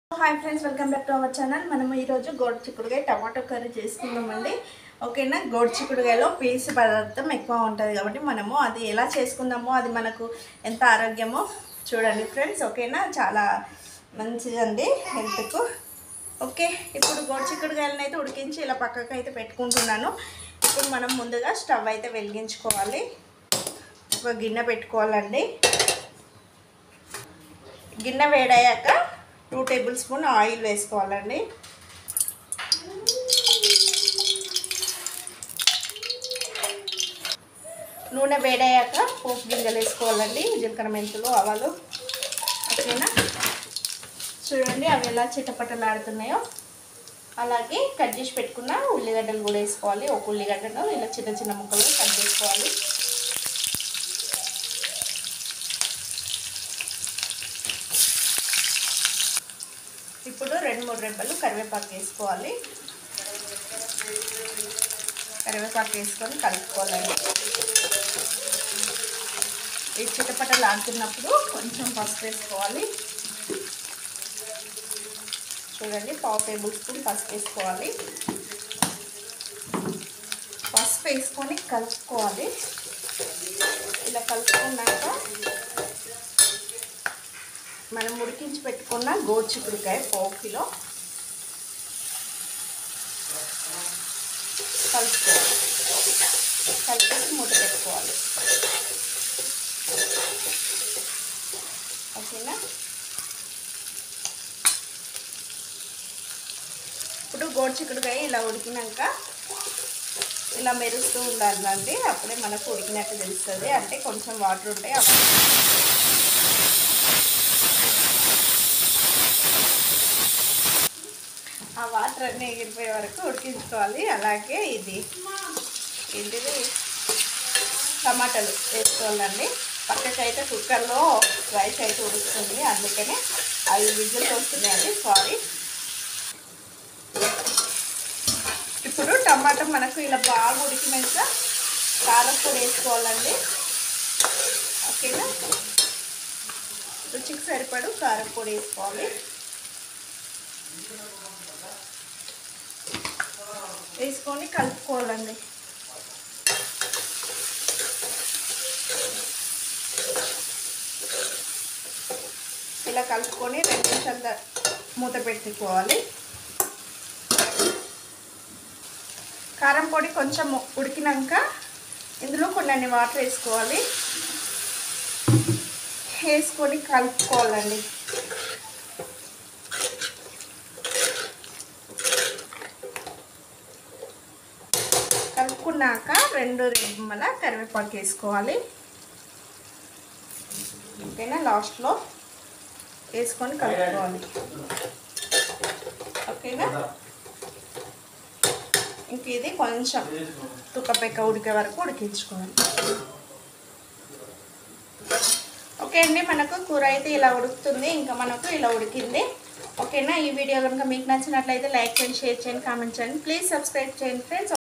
hi friends welcome back to our channel మనం ఈరోజు గోడు చిక్కుడుకాయ టమాటో కర్రీ చేసుకుందామండి ఓకేనా గోడు చిక్కుడుకాయలో పీసు పదార్థం ఎక్కువ ఉంటుంది కాబట్టి మనము అది ఎలా చేసుకుందామో అది మనకు ఎంత ఆరోగ్యమో చూడండి ఫ్రెండ్స్ ఓకేనా చాలా మంచిదండి హెల్త్కు ఓకే ఇప్పుడు గోడు చిక్కుడుకాయలను అయితే ఉడికించి ఇలా పక్కకు అయితే పెట్టుకుంటున్నాను ఇప్పుడు మనం ముందుగా స్టవ్ అయితే వెలిగించుకోవాలి ఒక గిన్నె పెట్టుకోవాలండి గిన్నె వేడయ్యాక టూ టేబుల్ స్పూన్ ఆయిల్ వేసుకోవాలండి నూనె వేడయ్యాక పోపు గింజలు వేసుకోవాలండి జీలకర్ర మెంతులు ఆవాలు ఓకేనా చూడండి అవి ఎలా చిటపటలాడుతున్నాయో అలాగే కట్ చేసి పెట్టుకున్న ఉల్లిగడ్డలు కూడా వేసుకోవాలి ఒక ఉల్లిగడ్డను ఇలా చిన్న చిన్న ముక్కలు కట్ చేసుకోవాలి ఇప్పుడు రెండు మూడు రెబ్బలు కరివేపాకు వేసుకోవాలి కరివేపాకు వేసుకొని కలుపుకోవాలండి ఈ చిటపటలు ఆడుతున్నప్పుడు కొంచెం పసుపు వేసుకోవాలి చూడండి పావు టేబుల్ స్పూన్ పసుపు వేసుకోవాలి పసుపు వేసుకొని కలుపుకోవాలి ఇలా కలుపుకున్నాక మనం ఉడికించి పెట్టుకున్న గోచిక్కుడుకాయ పావు కిలో కలుపుకోవాలి కలిపేసి మూత పెట్టుకోవాలి ఓకేనా ఇప్పుడు గోచిక్కుడుకాయ ఇలా ఉడికినాక ఇలా మెరుస్తూ ఉండాలండి అప్పుడే మనకు ఉడికినట్టు తెలుస్తుంది అంటే కొంచెం వాటర్ ఉంటాయి అప్పుడు ఆ వాటర్ అన్నీ ఎగిరిపోయే వరకు ఉడికించుకోవాలి అలాగే ఇది ఏంటిది టమాటాలు వేసుకోవాలండి పక్కకి అయితే కుక్కర్లో రైస్ అయితే ఉడుకుతుంది అందుకనే అవి విజిల్స్ వస్తున్నాయండి సారీ ఇప్పుడు టమాటా మనకు ఇలా బాగా ఉడికినాక కారం పొడి వేసుకోవాలండి ఓకేనా రుచికి సరిపడు కారం పొడి వేసుకోవాలి వేసుకొని కలుపుకోవాలండి ఇలా కలుపుకొని రెండు నిమిషాలు ద- మూత పెట్టుకోవాలి కారం పొడి కొంచెం ఉడికినాక ఇందులో కొన్ని వాటర్ వేసుకోవాలి వేసుకొని కలుపుకోవాలండి కలుపుకున్నాక రెండు రెమ్మల కరివేపాకు వేసుకోవాలి ఓకేనా లాస్ట్లో వేసుకొని కలుపుకోవాలి ఓకేనా ఇంక ఇది కొంచెం తుక్కపెక్క ఉడికే వరకు ఉడికించుకోవాలి ఓకే అండి మనకు కూర అయితే ఇలా ఉడుకుతుంది ఇంకా మనకు ఇలా ఉడికింది ఓకేనా ఈ వీడియో కనుక మీకు నచ్చినట్లయితే లైక్ చేయండి షేర్ చేయండి కామెంట్ చేయండి ప్లీజ్ సబ్స్క్రైబ్ చేయండి ఫ్రెండ్స్